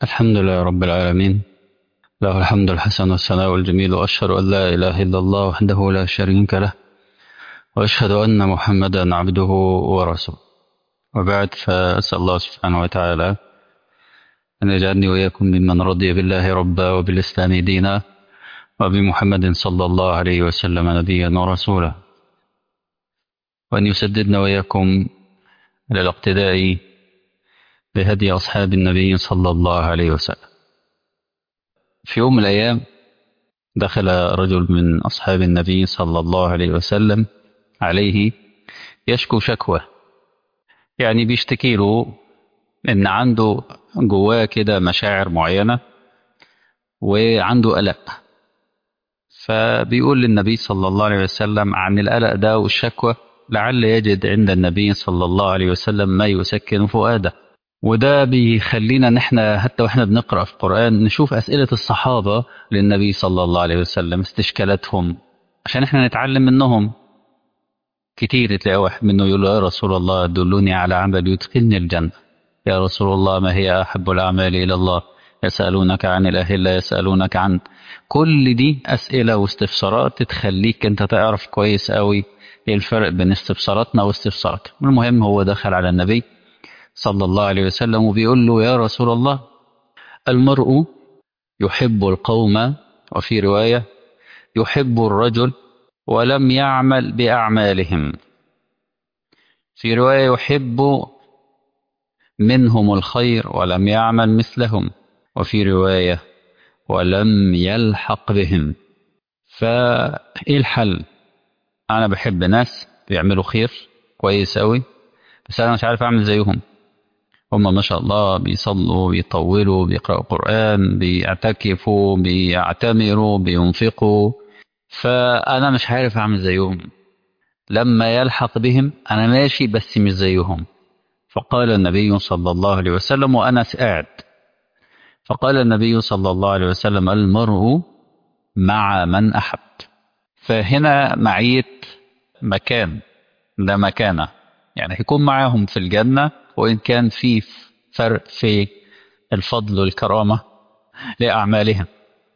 الحمد لله رب العالمين له الحمد الحسن والثناء الجميل وأشهد أن لا إله إلا الله وحده لا شريك له وأشهد أن محمدا عبده ورسوله وبعد فأسأل الله سبحانه وتعالى أن يجعلني وإياكم ممن رضي بالله ربا وبالإسلام دينا وبمحمد صلى الله عليه وسلم نبيا ورسولا وأن يسددنا وإياكم للاقتداء بهدي أصحاب النبي صلى الله عليه وسلم في يوم من الأيام دخل رجل من أصحاب النبي صلى الله عليه وسلم عليه يشكو شكوى يعني بيشتكي له إن عنده جواه كده مشاعر معينة وعنده قلق فبيقول للنبي صلى الله عليه وسلم عن القلق ده والشكوى لعل يجد عند النبي صلى الله عليه وسلم ما يسكن فؤاده وده بيخلينا ان احنا حتى واحنا بنقرا في القران نشوف اسئله الصحابه للنبي صلى الله عليه وسلم استشكالاتهم عشان احنا نتعلم منهم كتير تلاقي واحد منه يقول له يا رسول الله دلوني على عمل يدخلني الجنه يا رسول الله ما هي احب الاعمال الى الله يسالونك عن الاهله يسالونك عن كل دي اسئله واستفسارات تخليك انت تعرف كويس قوي ايه الفرق بين استفساراتنا واستفساراتهم المهم هو دخل على النبي صلى الله عليه وسلم وبيقول له يا رسول الله المرء يحب القوم وفي رواية يحب الرجل ولم يعمل بأعمالهم في رواية يحب منهم الخير ولم يعمل مثلهم وفي رواية ولم يلحق بهم فإيه الحل أنا بحب ناس بيعملوا خير كويس أوي بس أنا مش عارف أعمل زيهم هم ما شاء الله بيصلوا بيطولوا بيقرأوا قرآن بيعتكفوا بيعتمروا بينفقوا فأنا مش عارف أعمل زيهم لما يلحق بهم أنا ماشي بس مش زيهم فقال النبي صلى الله عليه وسلم وأنا قاعد فقال النبي صلى الله عليه وسلم المرء مع من أحب فهنا معية مكان ده مكانة يعني هيكون معاهم في الجنة وإن كان في فرق في الفضل والكرامة لأعمالهم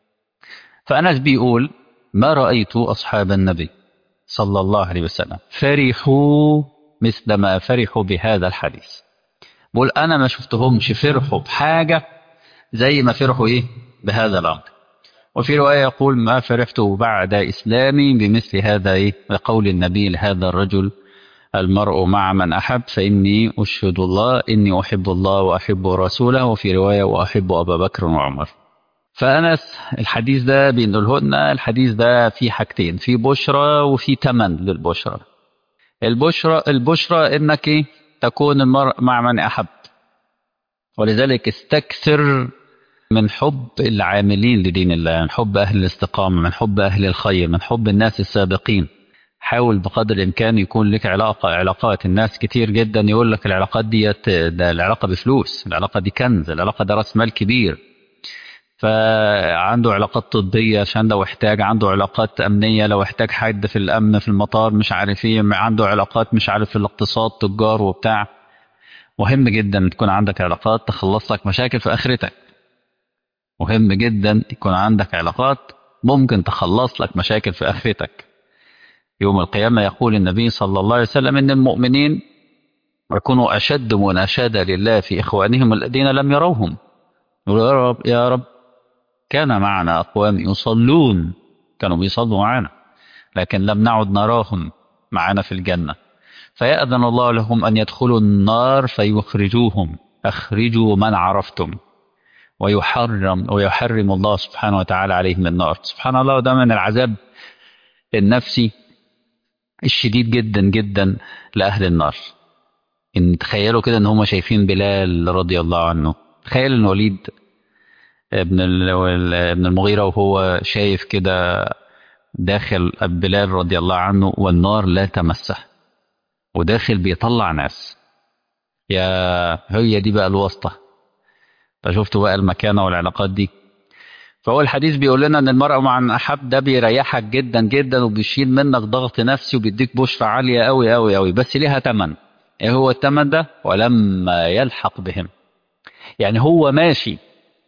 فأنس بيقول ما رأيت أصحاب النبي صلى الله عليه وسلم فرحوا مثل ما فرحوا بهذا الحديث بقول أنا ما شفتهمش فرحوا بحاجة زي ما فرحوا إيه بهذا الأمر وفي رواية يقول ما فرحت بعد إسلامي بمثل هذا إيه بقول النبي لهذا الرجل المرء مع من أحب فإني أشهد الله إني أحب الله وأحب رسوله وفي رواية وأحب أبا بكر وعمر فأنس الحديث ده بينقله لنا الحديث ده فيه حاجتين في بشرى وفي تمن للبشرى البشرى البشرى إنك تكون المرء مع من أحب ولذلك استكثر من حب العاملين لدين الله من حب أهل الاستقامة من حب أهل الخير من حب الناس السابقين حاول بقدر الامكان يكون لك علاقه علاقات الناس كتير جدا يقول لك العلاقات ديت ده العلاقه بفلوس العلاقه دي كنز العلاقه ده راس مال كبير فعنده علاقات طبيه عشان لو احتاج عنده علاقات امنيه لو احتاج حد في الامن في المطار مش عارف ايه عنده علاقات مش عارف في الاقتصاد تجار وبتاع مهم جدا تكون عندك علاقات تخلص لك مشاكل في اخرتك مهم جدا يكون عندك علاقات ممكن تخلص لك مشاكل في اخرتك يوم القيامة يقول النبي صلى الله عليه وسلم إن المؤمنين يكونوا أشد مناشدة لله في إخوانهم الذين لم يروهم يقول يا رب يا رب كان معنا أقوام يصلون كانوا بيصلوا معنا لكن لم نعد نراهم معنا في الجنة فيأذن الله لهم أن يدخلوا النار فيخرجوهم أخرجوا من عرفتم ويحرم ويحرم الله سبحانه وتعالى عليهم النار سبحان الله ده من العذاب النفسي الشديد جدا جدا لأهل النار إن تخيلوا كده إن هم شايفين بلال رضي الله عنه تخيل إن وليد ابن ابن المغيرة وهو شايف كده داخل بلال رضي الله عنه والنار لا تمسه وداخل بيطلع ناس يا هي دي بقى الواسطة فشفتوا بقى المكانة والعلاقات دي فهو الحديث بيقول لنا ان المرء مع من احب ده بيريحك جدا جدا وبيشيل منك ضغط نفسي وبيديك بشرى عاليه قوي قوي قوي بس ليها ثمن ايه هو الثمن ده ولما يلحق بهم يعني هو ماشي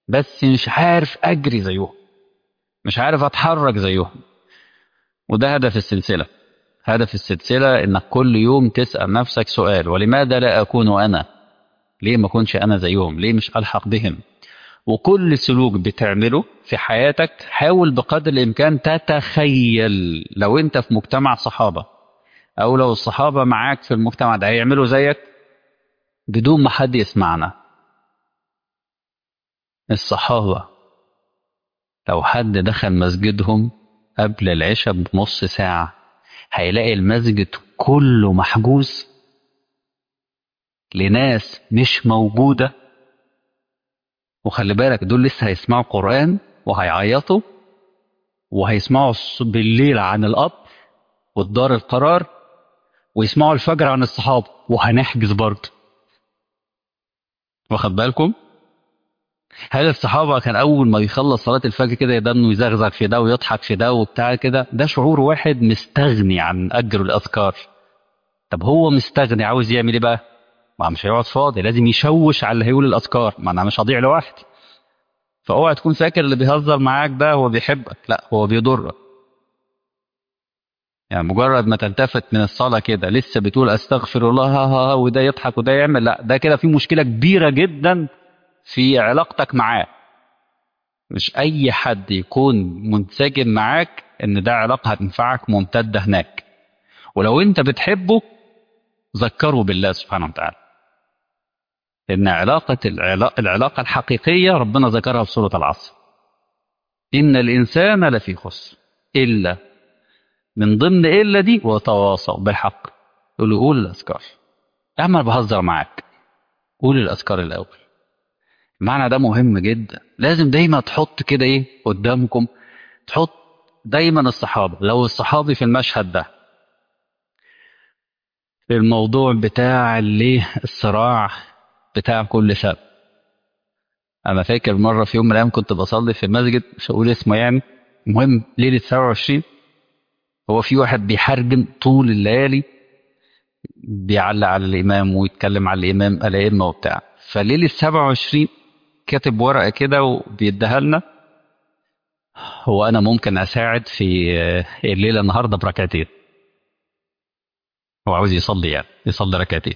بس مش عارف اجري زيهم مش عارف اتحرك زيهم وده هدف السلسله هدف السلسله انك كل يوم تسال نفسك سؤال ولماذا لا اكون انا ليه ما اكونش انا زيهم ليه مش الحق بهم وكل سلوك بتعمله في حياتك حاول بقدر الامكان تتخيل لو انت في مجتمع صحابه او لو الصحابه معاك في المجتمع ده هيعملوا زيك بدون ما حد يسمعنا الصحابه لو حد دخل مسجدهم قبل العشاء بنص ساعه هيلاقي المسجد كله محجوز لناس مش موجوده وخلي بالك دول لسه هيسمعوا قرآن وهيعيطوا وهيسمعوا بالليل عن الأب والدار القرار ويسمعوا الفجر عن الصحابة وهنحجز برضه واخد بالكم هل الصحابة كان أول ما يخلص صلاة الفجر كده يدنه يزغزغ في ده ويضحك في ده وبتاع كده ده شعور واحد مستغني عن أجر الأذكار طب هو مستغني عاوز يعمل إيه بقى؟ ما مش هيقعد فاضي لازم يشوش على اللي هيقول الاذكار ما انا مش هضيع لوحدي فاوعى تكون فاكر اللي بيهزر معاك ده هو بيحبك لا هو بيضرك يعني مجرد ما تلتفت من الصلاة كده لسه بتقول استغفر الله ها ها ها وده يضحك وده يعمل لا ده كده في مشكلة كبيرة جدا في علاقتك معاه مش أي حد يكون منسجم معاك إن ده علاقة هتنفعك ممتدة هناك ولو أنت بتحبه ذكره بالله سبحانه وتعالى لأن علاقة العلاقة الحقيقية ربنا ذكرها في سورة العصر إن الإنسان لفي خسر إلا من ضمن إلا دي وتواصوا بالحق يقول له قول الأذكار يا عم أنا بهزر معاك قول الأذكار الأول المعنى ده مهم جدا لازم دايما تحط كده إيه قدامكم تحط دايما الصحابة لو الصحابي في المشهد ده في الموضوع بتاع اللي الصراع بتاع كل سبت انا فاكر مره في يوم من الايام كنت بصلي في مسجد مش هقول اسمه يعني المهم ليله 27 هو في واحد بيحرجم طول الليالي بيعلق على الامام ويتكلم على الامام الائمه وبتاع فليله 27 كاتب ورقه كده وبيديها لنا هو انا ممكن اساعد في الليله النهارده بركعتين هو عاوز يصلي يعني يصلي ركعتين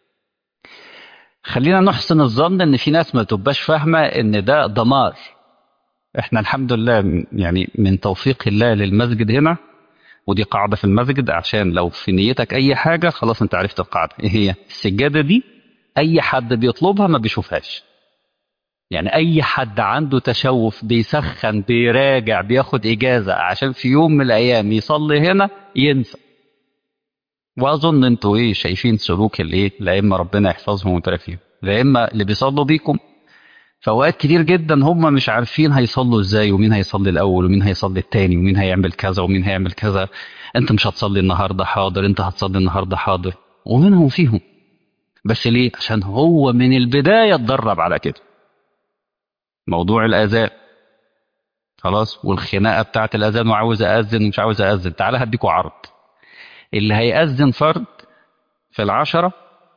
خلينا نحسن الظن ان في ناس ما تبقاش فاهمه ان ده دمار احنا الحمد لله يعني من توفيق الله للمسجد هنا ودي قاعده في المسجد عشان لو في نيتك اي حاجه خلاص انت عرفت القاعده ايه هي السجاده دي اي حد بيطلبها ما بيشوفهاش يعني اي حد عنده تشوف بيسخن بيراجع بياخد اجازه عشان في يوم من الايام يصلي هنا ينسى واظن انتوا ايه شايفين سلوك الايه الائمه ربنا يحفظهم ويبارك فيهم الائمه اللي بيصلوا بيكم في اوقات كتير جدا هم مش عارفين هيصلوا ازاي ومين هيصلي الاول ومين هيصلي التاني ومين هيعمل كذا ومين هيعمل كذا انت مش هتصلي النهارده حاضر انت هتصلي النهارده حاضر ومنهم فيهم بس ليه عشان هو من البدايه اتدرب على كده موضوع الاذان خلاص والخناقه بتاعت الاذان وعاوز اذن ومش عاوز اذن تعالى هديكوا عرض اللي هيأذن فرد في العشرة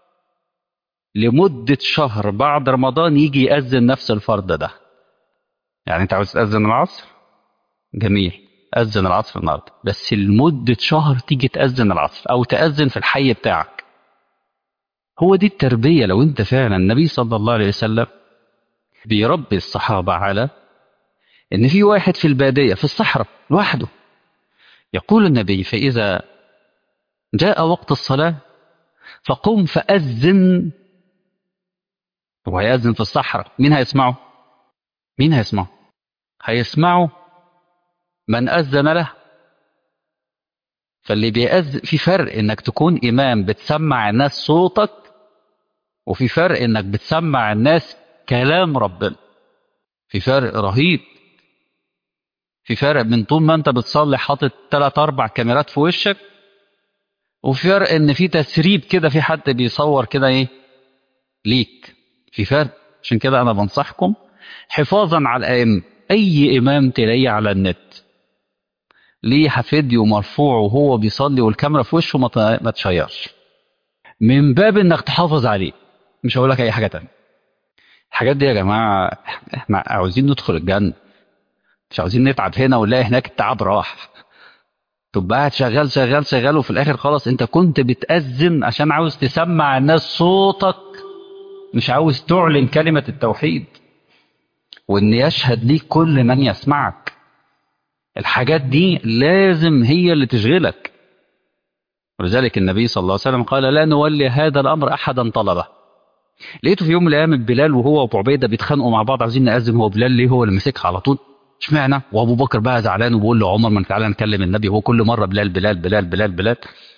لمدة شهر بعد رمضان يجي يأذن نفس الفرد ده يعني انت عاوز تأذن العصر جميل أذن العصر النهاردة بس لمدة شهر تيجي تأذن العصر أو تأذن في الحي بتاعك هو دي التربية لو انت فعلا النبي صلى الله عليه وسلم بيربي الصحابة على ان في واحد في البادية في الصحراء لوحده يقول النبي فإذا جاء وقت الصلاة فقم فأذن هو هيأذن في الصحراء مين هيسمعه مين هيسمعه هيسمعه من أذن له فاللي بيأذن في فرق انك تكون إمام بتسمع الناس صوتك وفي فرق انك بتسمع الناس كلام ربنا في فرق رهيب في فرق من طول ما انت بتصلي حاطط ثلاث اربع كاميرات في وشك وفي فرق ان في تسريب كده في حد بيصور كده ايه ليك في فرق عشان كده انا بنصحكم حفاظا على الائمه اي امام تلاقيه على النت ليه فيديو مرفوع وهو بيصلي والكاميرا في وشه ما تشيرش من باب انك تحافظ عليه مش هقول لك اي حاجه تانية الحاجات دي يا جماعة احنا عاوزين ندخل الجنة مش عاوزين نتعب هنا ونلاقي هناك التعب راح تبقى قاعد شغال شغال شغال وفي الاخر خلاص انت كنت بتأذن عشان عاوز تسمع الناس صوتك مش عاوز تعلن كلمة التوحيد وان يشهد ليك كل من يسمعك الحاجات دي لازم هي اللي تشغلك ولذلك النبي صلى الله عليه وسلم قال لا نولي هذا الامر احدا طلبه لقيته في يوم من الايام بلال وهو وابو عبيده بيتخانقوا مع بعض عايزين نأذن هو بلال ليه هو اللي ماسكها على طول اشمعنى وابو بكر بقى زعلان وبيقول له عمر ما تعالى نكلم النبي هو كل مره بلال بلال بلال بلال بلال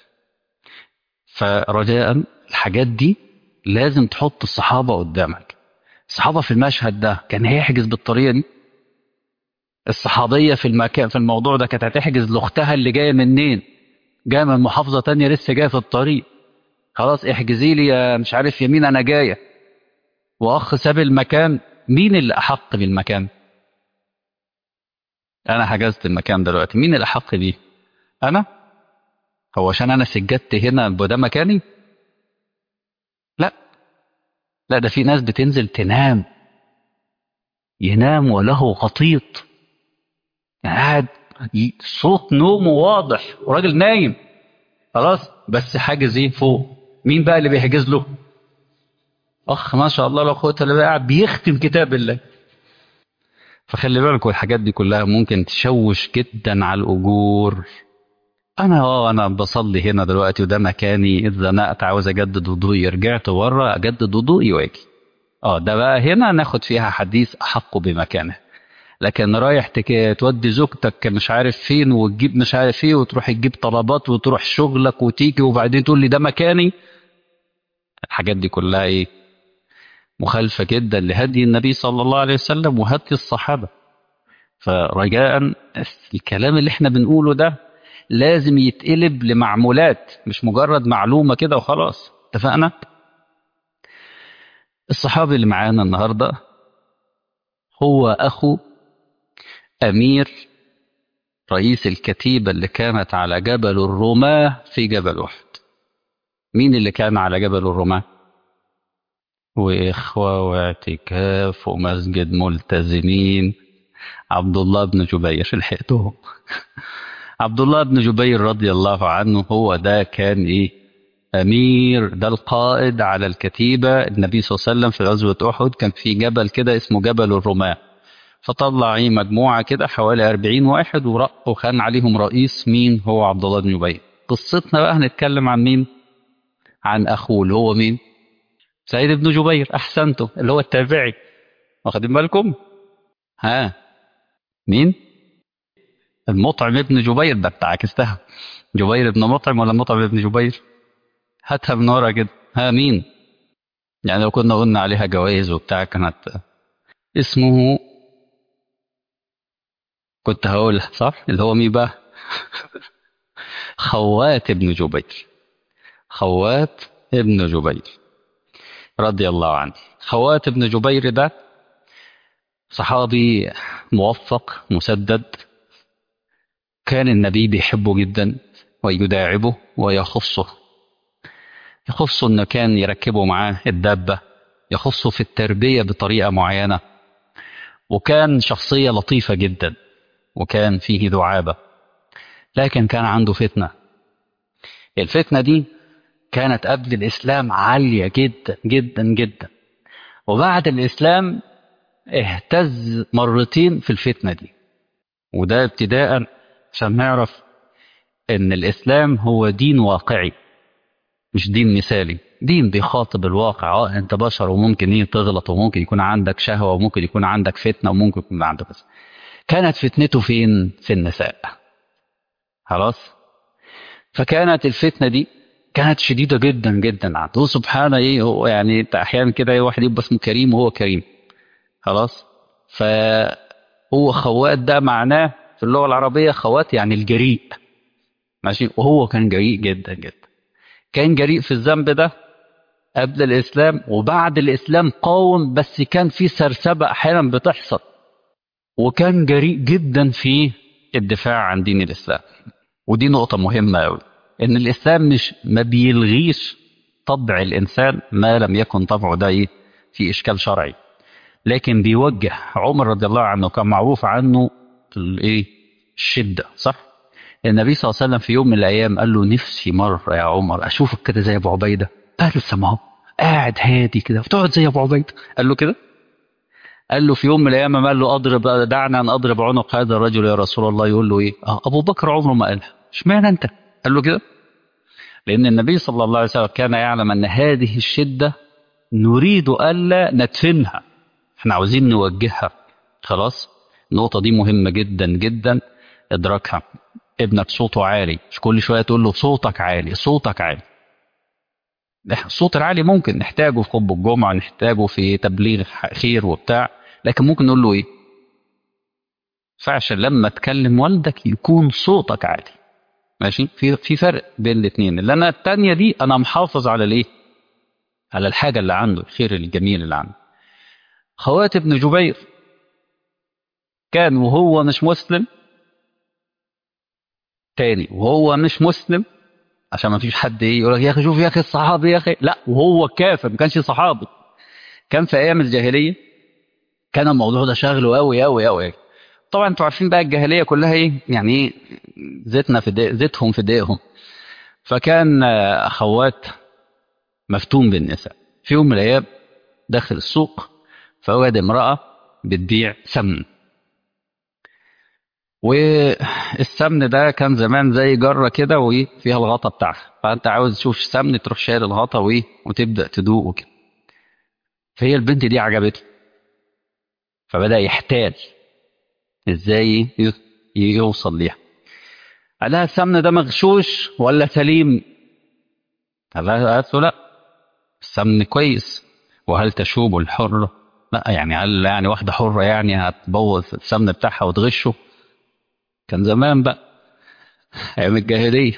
فرجاء الحاجات دي لازم تحط الصحابه قدامك الصحابه في المشهد ده كان هيحجز بالطريقه دي الصحابيه في المكان في الموضوع ده كانت هتحجز لاختها اللي جايه منين جايه من محافظه تانية لسه جايه في الطريق خلاص احجزي لي يا مش عارف يمين انا جايه واخ ساب المكان مين اللي احق بالمكان انا حجزت المكان دلوقتي مين الاحق بيه انا هو عشان انا سجدت هنا ده مكاني لا لا ده في ناس بتنزل تنام ينام وله غطيط يعني قاعد صوت نومه واضح وراجل نايم خلاص بس حاجز ايه فوق مين بقى اللي بيحجز له اخ ما شاء الله لا قوه الا بالله قاعد بيختم كتاب الله فخلي بالكم الحاجات دي كلها ممكن تشوش جدا على الاجور انا اه انا بصلي هنا دلوقتي وده مكاني اذا زنقت عاوز اجدد وضوئي رجعت ورا اجدد وضوئي واجي اه ده بقى هنا ناخد فيها حديث احق بمكانه لكن رايح تك... تودي زوجتك مش عارف فين وتجيب مش عارف ايه وتروح تجيب طلبات وتروح شغلك وتيجي وبعدين تقول لي ده مكاني الحاجات دي كلها ايه مخالفة جدا لهدي النبي صلى الله عليه وسلم وهدي الصحابة فرجاء الكلام اللي احنا بنقوله ده لازم يتقلب لمعمولات مش مجرد معلومة كده وخلاص اتفقنا الصحابي اللي معانا النهاردة هو أخو أمير رئيس الكتيبة اللي كانت على جبل الرماة في جبل أحد مين اللي كان على جبل الرماة وإخوة واعتكاف ومسجد ملتزمين عبد الله بن جبير لحقتهم عبد الله بن جبير رضي الله عنه هو ده كان إيه أمير ده القائد على الكتيبة النبي صلى الله عليه وسلم في غزوة أحد كان في جبل كده اسمه جبل الرماة فطلع ايه مجموعة كده حوالي 40 واحد ورق وكان عليهم رئيس مين هو عبد الله بن جبير قصتنا بقى هنتكلم عن مين عن أخوه اللي هو مين سعيد بن جبير أحسنته اللي هو التابعي واخدين بالكم ها مين المطعم ابن جبير ده بتاع عكستها جبير ابن مطعم ولا مطعم ابن جبير هاتها من ورا كده ها مين يعني لو كنا قلنا عليها جوائز وبتاع كانت اسمه كنت هقول صح اللي هو مين بقى خوات ابن جبير خوات ابن جبير رضي الله عنه خوات ابن جبير ده صحابي موفق مسدد كان النبي بيحبه جدا ويداعبه ويخصه يخصه انه كان يركبه معاه الدابة يخصه في التربية بطريقة معينة وكان شخصية لطيفة جدا وكان فيه دعابة لكن كان عنده فتنة الفتنة دي كانت قبل الإسلام عالية جدا جدا جدا وبعد الإسلام اهتز مرتين في الفتنة دي وده ابتداء عشان نعرف ان الإسلام هو دين واقعي مش دين مثالي دين بيخاطب الواقع اه انت بشر وممكن ايه تغلط وممكن يكون عندك شهوة وممكن يكون عندك فتنة وممكن يكون عندك بس كانت فتنته فين في النساء خلاص فكانت الفتنة دي كانت شديدة جدا جدا عنده سبحان ايه هو يعني انت احيانا كده واحد يبقى اسمه كريم وهو كريم خلاص فهو خوات ده معناه في اللغة العربية خوات يعني الجريء ماشي وهو كان جريء جدا جدا كان جريء في الذنب ده قبل الإسلام وبعد الإسلام قاوم بس كان في سرسبة أحيانا بتحصل وكان جريء جدا في الدفاع عن دين الإسلام ودي نقطة مهمة أوي إن الإسلام مش ما بيلغيش طبع الإنسان ما لم يكن طبعه ده إيه في إشكال شرعي لكن بيوجه عمر رضي الله عنه كان معروف عنه الايه الشده صح النبي صلى الله عليه وسلم في يوم من الايام قال له نفسي مره يا عمر اشوفك كده زي ابو عبيده قال له سمعه قاعد هادي كده بتقعد زي ابو عبيده قال له كده قال له في يوم من الايام قال له اضرب دعنا ان اضرب عنق هذا الرجل يا رسول الله يقول له ايه اه ابو بكر عمره ما قالها اشمعنى انت قال له كده لان النبي صلى الله عليه وسلم كان يعلم ان هذه الشده نريد الا ندفنها احنا عاوزين نوجهها خلاص النقطه دي مهمه جدا جدا ادراكها ابنك صوته عالي مش كل شويه تقول له صوتك عالي صوتك عالي الصوت العالي ممكن نحتاجه في خطبه الجمعه نحتاجه في تبليغ خير وبتاع لكن ممكن نقول له ايه فعشان لما تكلم والدك يكون صوتك عالي ماشي في في فرق بين الاثنين اللي انا الثانيه دي انا محافظ على الايه على الحاجه اللي عنده الخير الجميل اللي عنده خوات ابن جبير كان وهو مش مسلم تاني وهو مش مسلم عشان ما فيش حد ايه يقول لك يا اخي شوف يا اخي الصحابي يا اخي لا وهو كافر ما كانش صحابي كان في ايام الجاهليه كان الموضوع ده شاغله قوي قوي قوي طبعا انتوا عارفين بقى الجاهليه كلها ايه يعني ايه زيتنا في دي زيتهم في دقيقهم فكان اخوات مفتون بالنساء في يوم من الايام دخل السوق فوجد امراه بتبيع سمن والسمن ده كان زمان زي جره كده وايه فيها الغطا بتاعها فانت عاوز تشوف سمن تروح شايل الغطا وايه وتبدا تدوق وكده فهي البنت دي عجبته فبدا يحتاج ازاي يوصل ليها قال لها السمن ده مغشوش ولا سليم قال لها قالت له لا السمن كويس وهل تشوب الحرة لا يعني هل يعني واحدة حرة يعني هتبوظ السمن بتاعها وتغشه كان زمان بقى ايام الجاهلية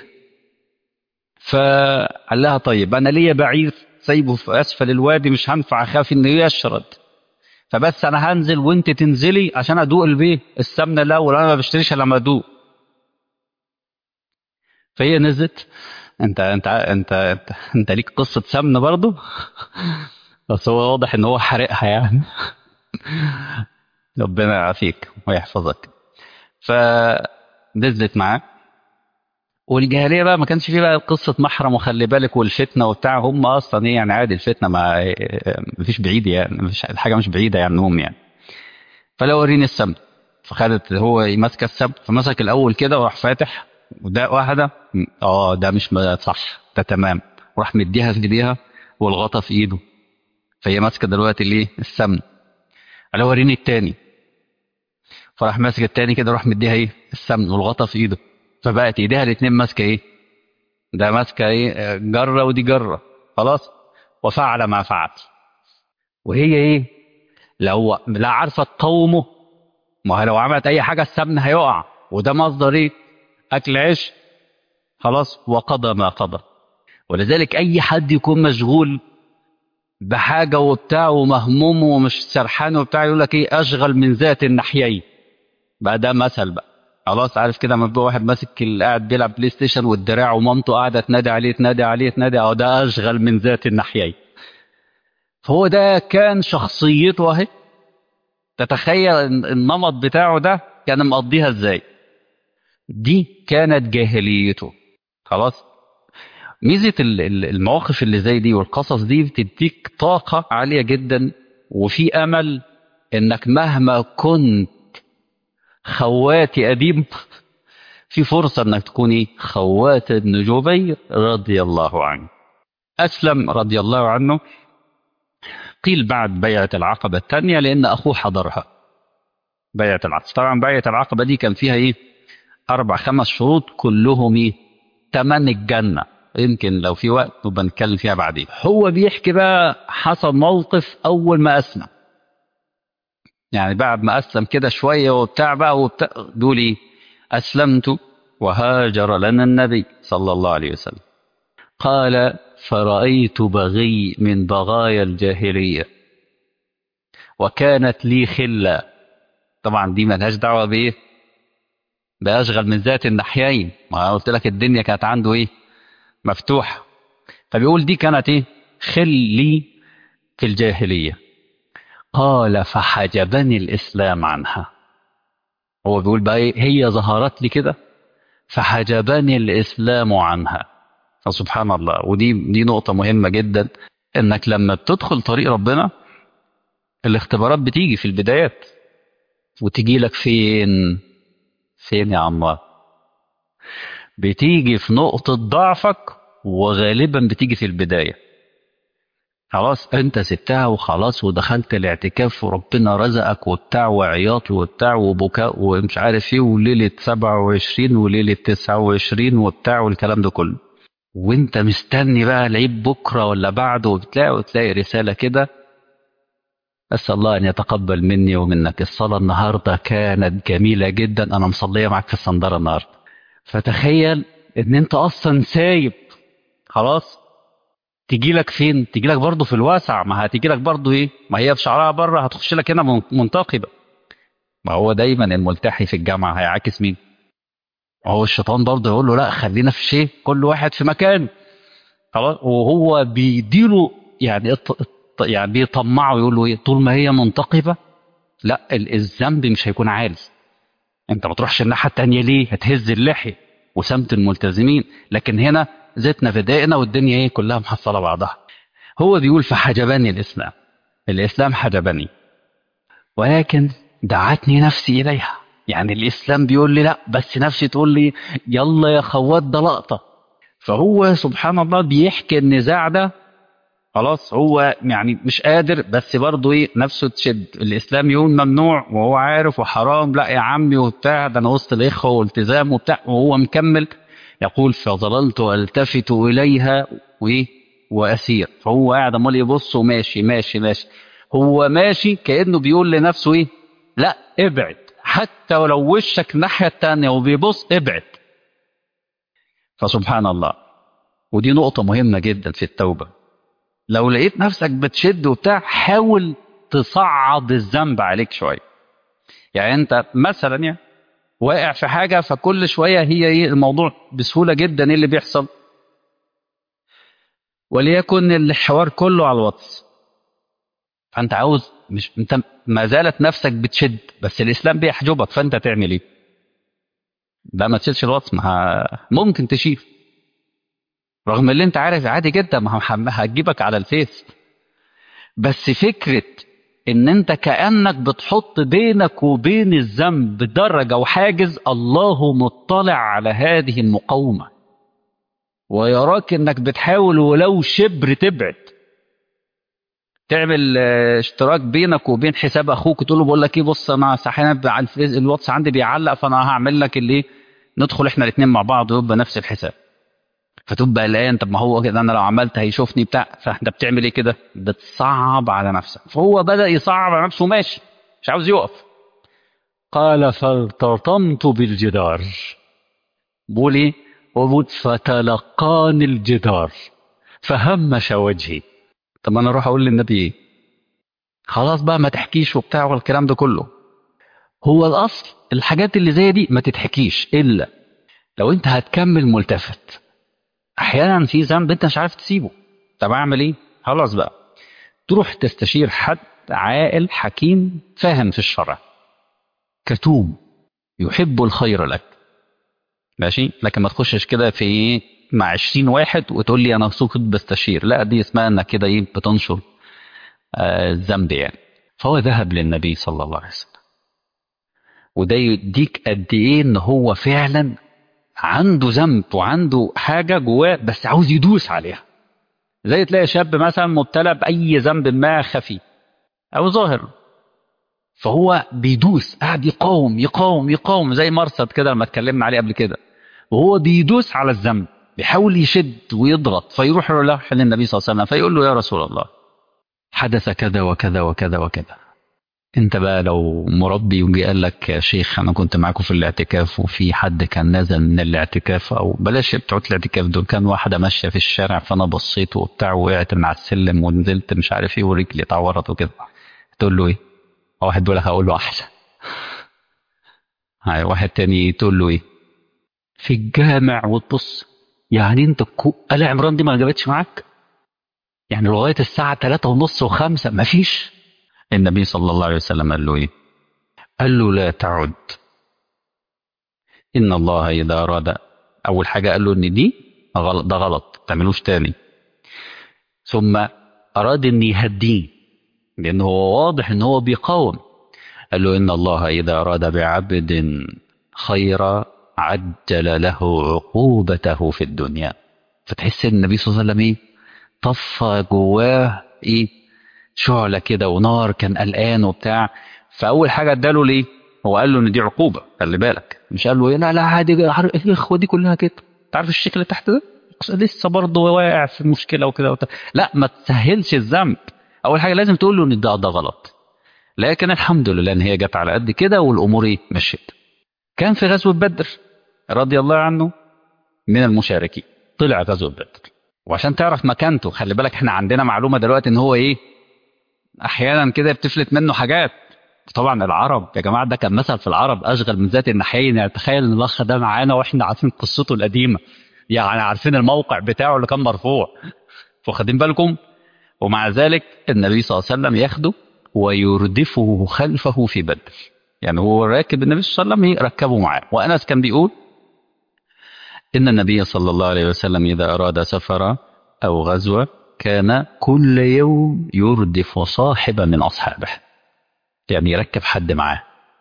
فقال لها طيب انا ليا بعير سايبه في اسفل الوادي مش هنفع اخاف انه يشرد فبس انا هنزل وانت تنزلي عشان ادوق البيه السمنه الاول انا ما بشتريش الا لما ادوق فهي نزلت انت انت انت انت, انت ليك قصه سمنه برضه بس هو واضح ان هو حرقها يعني ربنا يعافيك ويحفظك فنزلت معاه والجاهليه بقى ما كانش فيه بقى قصه محرم وخلي بالك والفتنه وبتاع هم اصلا ايه يعني عادي الفتنه ما فيش بعيد يعني مفيش الحاجه مش بعيده يعني هم يعني فلا وريني السمن فخدت هو ماسكه السمن فمسك الاول كده وراح فاتح وده واحده اه ده مش صح ده تمام وراح مديها في ايديها والغطا في ايده فهي ماسكه دلوقتي الايه السمن قال وريني التاني فراح ماسك التاني كده راح مديها ايه السمن والغطا في ايده فبقت ايديها الاثنين ماسكه ايه ده ماسكه ايه جره ودي جره خلاص وفعل ما فعل وهي ايه لو لا عارفه تقومه ما هي لو عملت اي حاجه السمن هيقع وده مصدر ايه اكل عيش خلاص وقضى ما قضى ولذلك اي حد يكون مشغول بحاجه وبتاع ومهموم ومش سرحان وبتاع يقول لك ايه اشغل من ذات الناحيين بقى ده مثل بقى خلاص عارف كده لما واحد ماسك قاعد بيلعب بلاي ستيشن والدراع ومامته قاعده تنادي عليه تنادي عليه تنادي اه ده اشغل من ذات الناحيين فهو ده كان شخصيته اهي تتخيل النمط بتاعه ده كان مقضيها ازاي دي كانت جاهليته خلاص ميزه المواقف اللي زي دي والقصص دي بتديك طاقه عاليه جدا وفي امل انك مهما كنت خواتي قديم في فرصة انك تكوني خوات ابن جبير رضي الله عنه اسلم رضي الله عنه قيل بعد بيعة العقبة الثانية لان اخوه حضرها بيعة العقبة طبعا بيعة العقبة دي كان فيها ايه اربع خمس شروط كلهم ايه تمن الجنة يمكن لو في وقت نبقى نتكلم فيها بعدين هو بيحكي بقى حصل موقف اول ما اسلم يعني بعد ما أسلم كده شوية وبتاع بقى وبتاع دول إيه؟ أسلمت وهاجر لنا النبي صلى الله عليه وسلم قال فرأيت بغي من بغايا الجاهلية وكانت لي خلة طبعا دي ملهاش دعوة بإيه بأشغل من ذات الناحيين ما قلت لك الدنيا كانت عنده إيه مفتوحة فبيقول دي كانت إيه خل لي في الجاهلية قال فحجبني الإسلام عنها هو بيقول بقى إيه هي ظهرت لي كده فحجبني الإسلام عنها فسبحان الله ودي دي نقطة مهمة جدا إنك لما بتدخل طريق ربنا الاختبارات بتيجي في البدايات وتجي لك فين فين يا عمار بتيجي في نقطة ضعفك وغالبا بتيجي في البداية خلاص انت سبتها وخلاص ودخلت الاعتكاف وربنا رزقك وبتاع وعياط وبتاع وبكاء ومش عارف ايه وليلة 27 وليلة 29 وبتاع والكلام ده كله وانت مستني بقى العيد بكرة ولا بعده وبتلاقي وتلاقي رسالة كده أسأل الله أن يتقبل مني ومنك الصلاة النهاردة كانت جميلة جدا أنا مصلية معاك في الصندرة النهاردة فتخيل ان انت اصلا سايب خلاص تجي لك فين تجي لك برضه في الواسع ما هتيجي لك برضه ايه ما هي في شعرها بره هتخش لك هنا منتقبه ما هو دايما الملتحي في الجامعه هيعاكس مين ما هو الشيطان برضه يقول له لا خلينا في شيء كل واحد في مكانه خلاص وهو بيديله يعني يعني بيطمعه يقول له ايه طول ما هي منتقبه لا الذنب مش هيكون عالي انت ما تروحش الناحيه التانيه ليه هتهز اللحيه وسمت الملتزمين لكن هنا زيتنا في دقيقنا والدنيا ايه كلها محصله بعضها هو بيقول فحجبني الاسلام الاسلام حجبني ولكن دعتني نفسي اليها يعني الاسلام بيقول لي لا بس نفسي تقول لي يلا يا خوات ده لقطه فهو سبحان الله بيحكي النزاع ده خلاص هو يعني مش قادر بس برضه ايه نفسه تشد الاسلام يقول ممنوع وهو عارف وحرام لا يا عمي وبتاع ده انا وسط الاخوه والتزام وبتاع وهو مكمل يقول فظللت التفت اليها وايه واسير فهو قاعد عمال يبص وماشي ماشي ماشي هو ماشي كانه بيقول لنفسه ايه لا ابعد حتى ولو وشك الناحيه الثانيه وبيبص ابعد فسبحان الله ودي نقطه مهمه جدا في التوبه لو لقيت نفسك بتشد وبتاع حاول تصعد الذنب عليك شويه يعني انت مثلا يعني واقع في حاجه فكل شويه هي ايه الموضوع بسهوله جدا ايه اللي بيحصل وليكن الحوار كله على الواتس فانت عاوز مش انت ما زالت نفسك بتشد بس الاسلام بيحجبك فانت تعمل ايه لا ما تشيلش الواتس ما ممكن تشيل رغم اللي انت عارف عادي جدا ما هتجيبك على الفيس بس فكرة ان انت كأنك بتحط بينك وبين الذنب درجة وحاجز الله مطلع على هذه المقاومة ويراك انك بتحاول ولو شبر تبعد تعمل اشتراك بينك وبين حساب اخوك تقول له بقول لك ايه بص انا ساحنا على الفيس الواتس عندي بيعلق فانا هعمل لك اللي ندخل احنا الاثنين مع بعض ويبقى نفس الحساب فتبقى قلقان طب ما هو كده انا لو عملت هيشوفني بتاع فانت بتعمل ايه كده؟ بتصعب على نفسك فهو بدا يصعب على نفسه ماشي مش عاوز يقف قال فالتطمت بالجدار بقول ايه؟ وبقول فتلقاني الجدار فهمش وجهي طب انا اروح اقول للنبي ايه؟ خلاص بقى ما تحكيش وبتاع والكلام ده كله هو الاصل الحاجات اللي زي دي ما تتحكيش الا لو انت هتكمل ملتفت احيانا في ذنب انت مش عارف تسيبه طب اعمل ايه خلاص بقى تروح تستشير حد عاقل حكيم فاهم في الشرع كتوم يحب الخير لك ماشي لكن ما تخشش كده في ايه مع 20 واحد وتقول لي انا سقط بستشير لا دي اسمها انك كده ايه بتنشر الذنب آه يعني فهو ذهب للنبي صلى الله عليه وسلم وده يديك قد ايه ان هو فعلا عنده ذنب وعنده حاجه جواه بس عاوز يدوس عليها زي تلاقي شاب مثلا مبتلى باي ذنب ما خفي او ظاهر فهو بيدوس قاعد يقاوم يقاوم يقاوم زي مرصد كده لما اتكلمنا عليه قبل كده وهو بيدوس على الذنب بيحاول يشد ويضغط فيروح للنبي صلى الله عليه وسلم فيقول له يا رسول الله حدث كذا وكذا وكذا وكذا انت بقى لو مربي وجي قال لك يا شيخ انا كنت معاكم في الاعتكاف وفي حد كان نازل من الاعتكاف او بلاش بتوع الاعتكاف دول كان واحده ماشيه في الشارع فانا بصيت وبتاع وقعت من على السلم ونزلت مش عارف ايه ورجلي اتعورت وكده تقول له ايه؟ واحد بيقول لك هقول له احسن هاي واحد تاني تقول له ايه؟ في الجامع وتبص يعني انت كو... ال عمران دي ما جابتش معاك؟ يعني لغايه الساعه 3 ونص و5 مفيش النبي صلى الله عليه وسلم قال له ايه قال له لا تعد ان الله اذا اراد اول حاجه قال له ان دي غلط ده غلط ما تعملوش تاني ثم اراد ان يهديه لان هو واضح ان هو بيقاوم قال له ان الله اذا اراد بعبد خيرا عجل له عقوبته في الدنيا فتحس ان النبي صلى الله عليه وسلم ايه طفى جواه ايه شعلة كده ونار كان قلقان وبتاع فاول حاجه اداله ليه هو قال له ان دي عقوبه خلي بالك مش قال له إيه لا لا عادي الاخوه دي كلها كده انت عارف الشيخ اللي تحت ده لسه برضه واقع في مشكله وكده وبتاع لا ما تسهلش الذنب اول حاجه لازم تقول له ان ده ده غلط لكن الحمد لله ان هي جت على قد كده والامور ايه مشيت كان في غزوه بدر رضي الله عنه من المشاركين طلع غزوه بدر وعشان تعرف مكانته خلي بالك احنا عندنا معلومه دلوقتي ان هو ايه احيانا كده بتفلت منه حاجات طبعا العرب يا جماعه ده كان مثل في العرب اشغل من ذات الناحيين يعني تخيل ان الاخ ده معانا واحنا عارفين قصته القديمه يعني عارفين الموقع بتاعه اللي كان مرفوع واخدين بالكم ومع ذلك النبي صلى الله عليه وسلم ياخده ويردفه خلفه في بدر يعني هو راكب النبي صلى الله عليه وسلم يركبه معاه وانس كان بيقول ان النبي صلى الله عليه وسلم اذا اراد سفرا او غزوه كان كل يوم يردف صاحبا من اصحابه يعني يركب حد معاه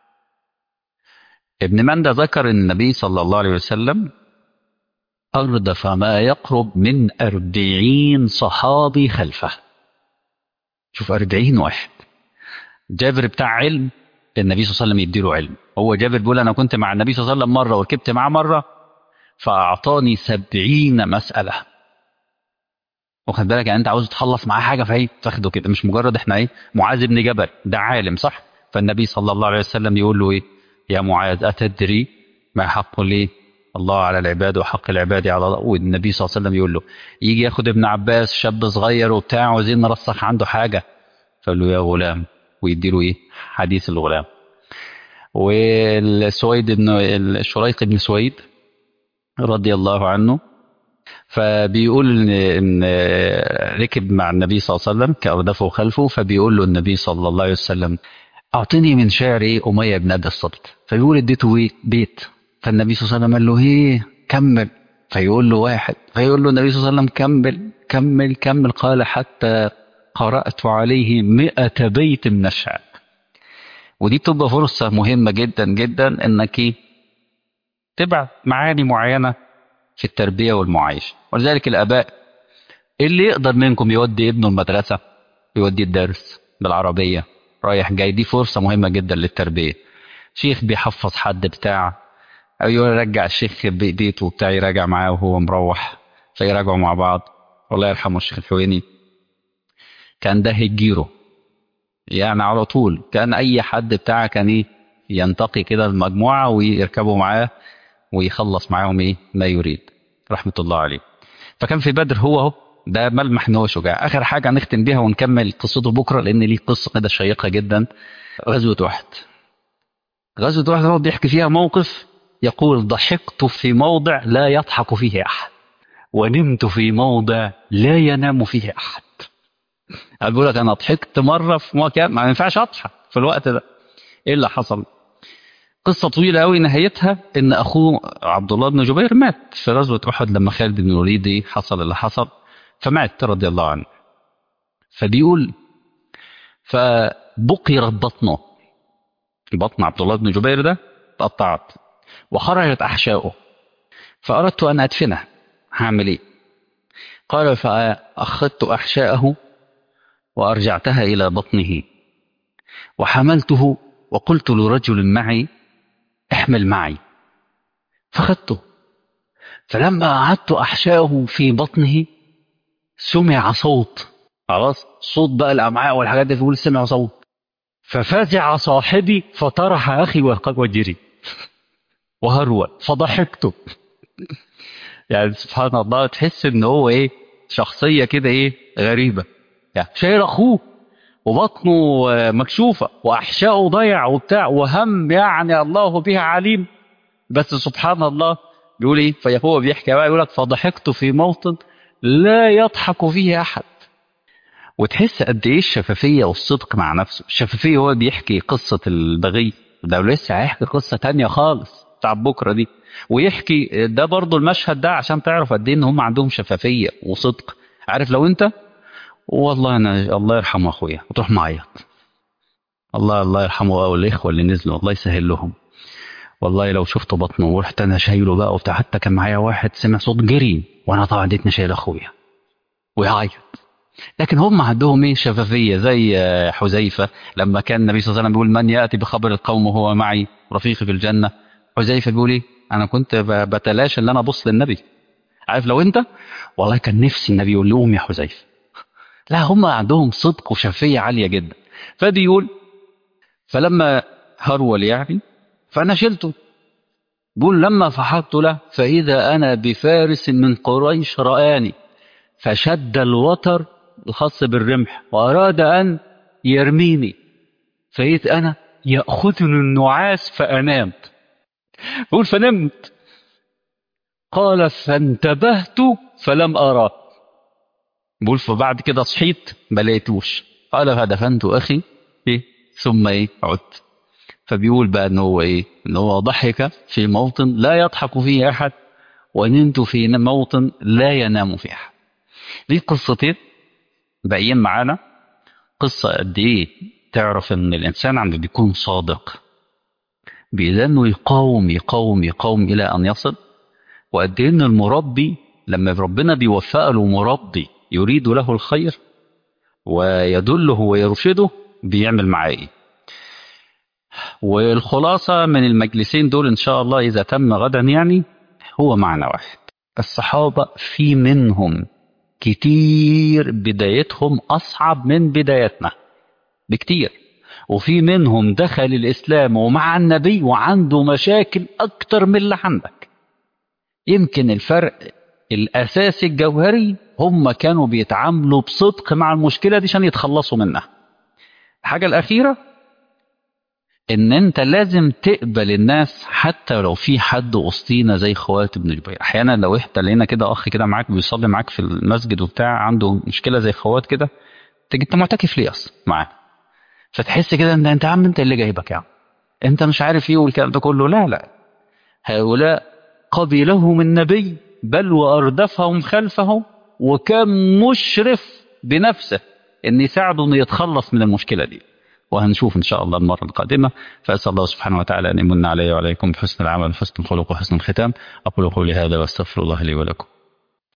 ابن مندى ذكر ان النبي صلى الله عليه وسلم أردف ما يقرب من أربعين صحابي خلفه شوف أربعين واحد جابر بتاع علم النبي صلى الله عليه وسلم يديله علم هو جابر بيقول أنا كنت مع النبي صلى الله عليه وسلم مرة وركبت معاه مرة فأعطاني سبعين مسألة واخد بالك يعني أنت عاوز تخلص معاه حاجة فهي تاخده كده مش مجرد إحنا إيه معاذ بن جبل ده عالم صح فالنبي صلى الله عليه وسلم يقول له إيه يا معاذ أتدري ما حق ليه الله على العباد وحق العباد على الله والنبي صلى الله عليه وسلم يقول له يجي ياخد ابن عباس شاب صغير وبتاع وعايزين نرسخ عنده حاجه فقال له يا غلام ويدي له ايه حديث الغلام والسويد بن الشريق بن سويد رضي الله عنه فبيقول ان ان ركب مع النبي صلى الله عليه وسلم كأردفه خلفه فبيقول له النبي صلى الله عليه وسلم اعطني من شعر ايه اميه بن ابي الصلت فبيقول اديته بيت فالنبي صلى الله عليه وسلم قال له ايه كمل فيقول له واحد فيقول له النبي صلى الله عليه وسلم كمل كمل كمل قال حتى قرأت عليه مئة بيت من الشعر ودي بتبقى فرصة مهمة جدا جدا انك تبعت معاني معينة في التربية والمعايشة ولذلك الآباء اللي يقدر منكم يودي ابنه المدرسة يودي الدرس بالعربية رايح جاي دي فرصة مهمة جدا للتربية شيخ بيحفظ حد بتاع او يرجع الشيخ بيته بتاع يراجع معاه وهو مروح فيراجعوا مع بعض الله يرحمه الشيخ الحويني كان ده هجيره يعني على طول كان اي حد بتاع كان ايه ينتقي كده المجموعه ويركبوا معاه ويخلص معاهم ايه ما يريد رحمه الله عليه فكان في بدر هو اهو ده ملمح ان هو شجاع اخر حاجه هنختم بيها ونكمل قصته بكره لان ليه قصه كده شيقه جدا غزوه احد غزوه احد هو بيحكي فيها موقف يقول ضحكت في موضع لا يضحك فيه احد ونمت في موضع لا ينام فيه احد اقول لك انا ضحكت مره في مكان ما ينفعش اضحك في الوقت ده ايه اللي حصل قصة طويلة قوي نهايتها إن أخوه عبد الله بن جبير مات في غزوة أحد لما خالد بن الوليد حصل اللي حصل فمات رضي الله عنه فبيقول فبقرت بطنه بطن عبد الله بن جبير ده اتقطعت وخرجت أحشاؤه فأردت أن أدفنه هعمل إيه قال فأخذت أحشاءه وأرجعتها إلى بطنه وحملته وقلت لرجل معي احمل معي فخذته فلما أعدت أحشاءه في بطنه سمع صوت خلاص صوت بقى الأمعاء والحاجات دي بيقول سمع صوت ففزع صاحبي فطرح أخي وجري وهرول فضحكت يعني سبحان الله تحس ان هو ايه شخصيه كده ايه غريبه يعني شايل اخوه وبطنه مكشوفه واحشائه ضيع وبتاع وهم يعني الله بها عليم بس سبحان الله بيقول ايه فهو بيحكي بقى يقول لك فضحكت في موطن لا يضحك فيه احد وتحس قد ايه الشفافيه والصدق مع نفسه الشفافيه هو بيحكي قصه البغي ده لسه هيحكي قصه تانية خالص بتاع بكره دي ويحكي ده برضو المشهد ده عشان تعرف قد ايه ان هم عندهم شفافيه وصدق عارف لو انت والله انا الله يرحمه اخويا وتروح معيط الله الله يرحمه او الاخوه اللي نزلوا الله يسهل لهم والله لو شفت بطنه ورحت انا شايله بقى وبتاع حتى كان معايا واحد سمع صوت جري وانا طبعا اديتني شايل اخويا ويعيط لكن هم عندهم ايه شفافيه زي حذيفه لما كان النبي صلى الله عليه وسلم بيقول من ياتي بخبر القوم وهو معي رفيقي في الجنه حذيفه بيقول ايه انا كنت بتلاشى ان انا ابص للنبي عارف لو انت والله كان نفسي النبي يقول لهم يا حذيفه لا هم عندهم صدق وشفافيه عاليه جدا فبيقول فلما هرول يعني فانا شلته بيقول لما فحطت له فاذا انا بفارس من قريش رآني فشد الوتر الخاص بالرمح واراد ان يرميني فإذ انا ياخذني النعاس فانام بيقول فنمت قال فانتبهت فلم اراه بيقول فبعد كده صحيت ما لقيتوش قال فدفنت اخي إيه؟ ثم ايه عدت فبيقول بقى ان هو ايه ان هو ضحك في موطن لا يضحك فيه احد ونمت في موطن لا ينام فيه احد دي قصتين باقيين معانا قصه قد ايه تعرف ان الانسان عند بيكون صادق بإنه يقاوم يقاوم يقاوم الى ان يصل وقد ايه ان المربي لما ربنا بيوفق له مربي يريد له الخير ويدله ويرشده بيعمل معاه ايه والخلاصة من المجلسين دول إن شاء الله إذا تم غدا يعني هو معنى واحد الصحابة في منهم كتير بدايتهم أصعب من بدايتنا بكتير وفي منهم دخل الإسلام ومع النبي وعنده مشاكل أكتر من اللي عندك يمكن الفرق الأساسي الجوهري هم كانوا بيتعاملوا بصدق مع المشكلة دي عشان يتخلصوا منها الحاجة الأخيرة ان انت لازم تقبل الناس حتى لو في حد وسطينا زي خوات ابن جبير احيانا لو احنا لقينا كده اخ كده معاك بيصلي معاك في المسجد وبتاع عنده مشكله زي خوات كده تيجي انت معتكف ليه اصلا معاه فتحس كده ان انت يا عم انت اللي جايبك يا عم انت مش عارف ايه والكلام ده كله لا لا هؤلاء قبلهم النبي بل واردفهم خلفه وكان مشرف بنفسه ان يساعده انه يتخلص من المشكله دي وهنشوف إن شاء الله المرة القادمة فأسأل الله سبحانه وتعالى أن يمن علي وعليكم بحسن العمل وحسن الخلق وحسن الختام أقول قولي هذا وأستغفر الله لي ولكم